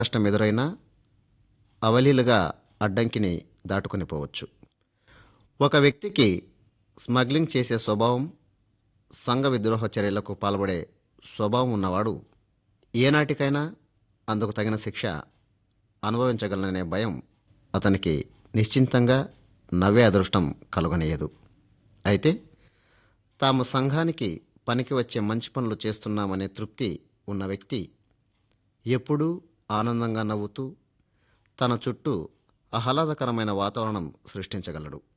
కష్టం ఎదురైనా అవలీలుగా అడ్డంకిని దాటుకొని పోవచ్చు ఒక వ్యక్తికి స్మగ్లింగ్ చేసే స్వభావం సంఘ విద్రోహ చర్యలకు పాల్పడే స్వభావం ఉన్నవాడు ఏనాటికైనా అందుకు తగిన శిక్ష అనుభవించగలననే భయం అతనికి నిశ్చింతంగా నవ్వే అదృష్టం కలుగనీయదు అయితే తాము సంఘానికి పనికి వచ్చే మంచి పనులు చేస్తున్నామనే తృప్తి ఉన్న వ్యక్తి ఎప్పుడూ ఆనందంగా నవ్వుతూ తన చుట్టూ ఆహ్లాదకరమైన వాతావరణం సృష్టించగలడు